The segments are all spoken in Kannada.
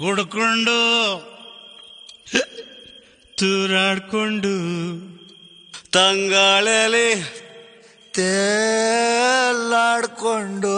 ಕುಡ್ಕೊಂಡು ತೂರಾಡ್ಕೊಂಡು ತಂಗಾಳಲಿ ತೇಲಾಡ್ಕೊಂಡು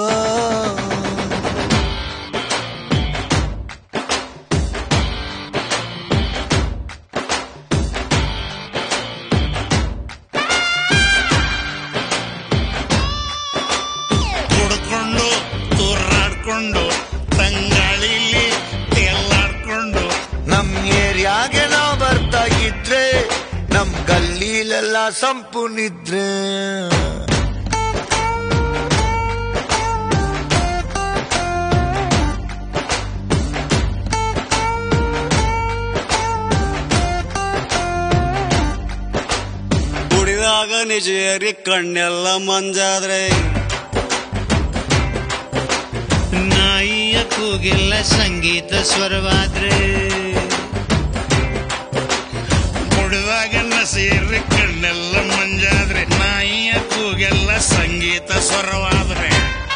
ಕುಡ್ಕೊಂಡು ತೂರಾಡ್ಕೊಂಡು ತಂಗಾಳಿಲಿ ತೇಲಾಡ್ಕೊಂಡು ನಮ್ ಏರಿಯಾಗೆ ನಾವ್ ಬರ್ತಾ ಇದ್ರೆ ನಮ್ ಗಲ್ಲಿಲೆಲ್ಲ ಸಂಪು ನಿದ್ರೆ ಕುಡಿದಾಗ ನಿಜೇರಿ ಕಣ್ಣೆಲ್ಲ ಮಂಜಾದ್ರೆ ನಾಯಿಯ ಕೂಗೆಲ್ಲ ಸಂಗೀತ ಸ್ವರವಾದ್ರೆ ಕುಡಿದಾಗ ಸೇರಿ ಕಣ್ಣೆಲ್ಲ ಮಂಜಾದ್ರೆ ನಾಯಿಯ ಕೂಗೆಲ್ಲ ಸಂಗೀತ ಸ್ವರವಾದ್ರೆ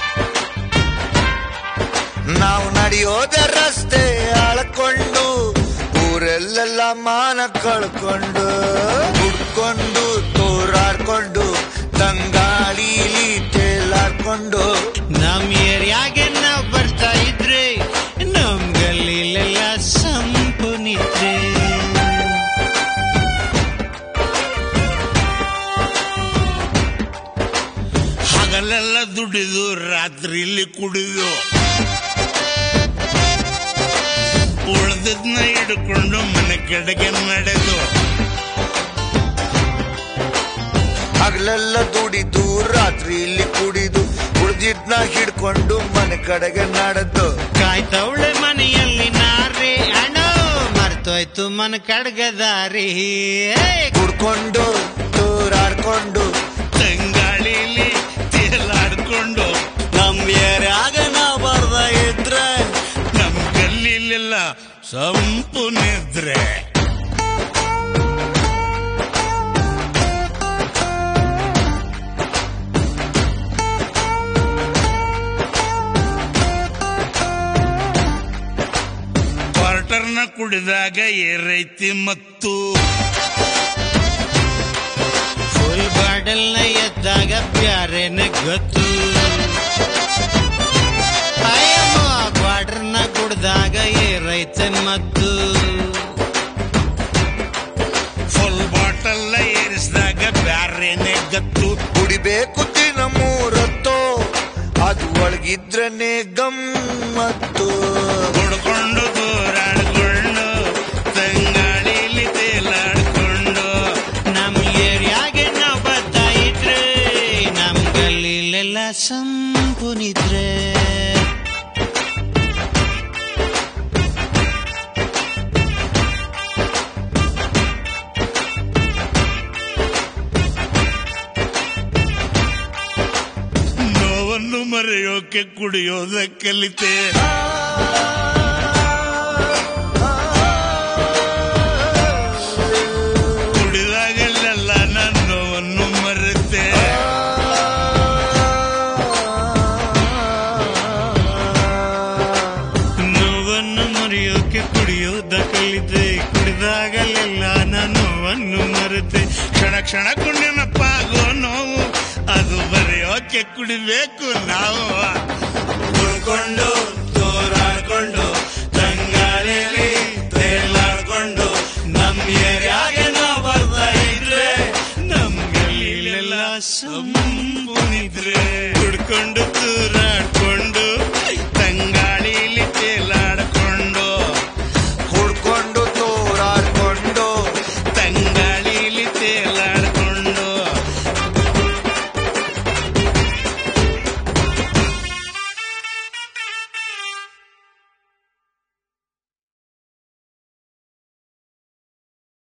ನಾವು ನಡೆಯೋದ ರಸ್ತೆ ಆಳ್ಕೊಂಡು ಊರೆಲ್ಲೆಲ್ಲ ಮಾನ ಕಳ್ಕೊಂಡು ಹುಡ್ಕೊಂಡು ತೋರಾಡ್ಕೊಂಡು ತಂಗಾಳಿಲಿ ತೇಲಾಡ್ಕೊಂಡು ನಮ್ ಏರಿಯಾಗೆ ನಾವ್ ಬರ್ತಾ ಇದ್ರೆ ನಮ್ ಗಲ್ಲಿಲೆಲ್ಲ ಸಂಪು ನಿದ್ರೆ ಹಗಲೆಲ್ಲ ದುಡಿದು ರಾತ್ರಿಲಿ ಕುಡಿದು ಉಳ್ದದ್ನ ಹಿಡ್ಕೊಂಡು ಮನೆ ಕಡೆಗೆ ನಡೆದು ಹಗಲೆಲ್ಲ ದುಡಿದು ರಾತ್ರಿ ಇಲ್ಲಿ ಕುಡಿದು ಉಳ್ದಿದ್ನ ಹಿಡ್ಕೊಂಡು ಮನೆ ಕಡೆಗೆ ನಡೆದು ಕಾಯ್ತವಳೆ ಮನೆಯಲ್ಲಿ ನಾರಿ ಅಣ್ಣ ಮರ್ತೋಯ್ತು ಮನ ಕಡ್ಗದಾರಿ ಕುಡ್ಕೊಂಡು ತೋರಾಡ್ಕೊಂಡು ತಂಗಾಳಿಲಿ ತೇಲಾಡ್ಕೊಂಡು ನಮ್ ಏರಿಯಾಗ ನಾವ್ ಬರ್ದ ಇದ್ರೆ ನಮ್ ಗಲ್ಲಿಲೆಲ್ಲ ಸಂಪು ನಿದ್ರೆ ಕ್ವಾರ್ಟರ್ನ ಕುಡಿದಾಗ ಏರೈತಿ ಮತ್ತು ಫುಲ್ ಬಾಟಲ್ನ ಎದ್ದಾಗ ಬ್ಯಾರೇನೆ ಗೊತ್ತು ಅಯ್ಯಮ್ಮ ಕ್ವಾರ್ಟರ್ನ ಕುಡ್ದಾಗ ಏರೈತೆ ಮತ್ತು ಫುಲ್ ಬಾಟಲ್ ಏರಿಸಿದಾಗ ಬ್ಯಾರೇನೆ ಗತ್ತು ಕುಡಿಬೇಕು ದಿನ ಮೂರತ್ತು ಅದು ಒಳಗಿದ್ರನೆ ಗಮ್ಮತ್ತು ಕುಡ್ಕೊಂಡು ದೂರಾಡ್ಕೊಂಡು ತಂಗಾಳಿಲಿ ತೇಲಾಡ್ಕೊಂಡು ನಮ್ ಏರಿಯಾಗೆ ನಾವ್ ಬರ್ತಾ ಇದ್ರೆ ನಮ್ ಗಲ್ಲಿಲೆಲ್ಲ ಸಂಪು ನಿದ್ರೆ ನೋವನ್ನು ಮರೆಯೋಕೆ ಕುಡಿಯೋದ ಕಲಿತೆ ಕುಡಿದಾಗಲೆಲ್ಲ ನಾನು ನೋವನ್ನು ಮರೆತೆ ನೋವನ್ನು ಮರೆಯೋಕೆ ಕುಡಿಯೋದ ಕಲಿತೆ ಕುಡಿದಾಗಲೆಲ್ಲ ನಾನು ನೋವನ್ನು ಮರೆತೆ ಕ್ಷಣ ಕ್ಷಣ ಕುಣ್ಯನಪ್ಪ ಆಗೋ ನೋವು ಅದು ಬರೆಯೋಕೆ ಕುಡಿಬೇಕು ನಾವು ಕುಡ್ಕೊಂಡು ತೋರಾಡ್ಕೊಂಡು ತಂಗಾಳಿಲಿ ತೇಲಾಡ್ಕೊಂಡು ನಮ್ ಏರಿಯಾಗೆ ನಾವು ಬರ್ತಾ ಇದ್ರೆ ನಮ್ ಗಲ್ಲಿಲೆಲ್ಲ ಸಂಪುನಿದ್ರೆ ಕುಡ್ಕೊಂಡು ತೂರಾಡ್ಕೊಂಡು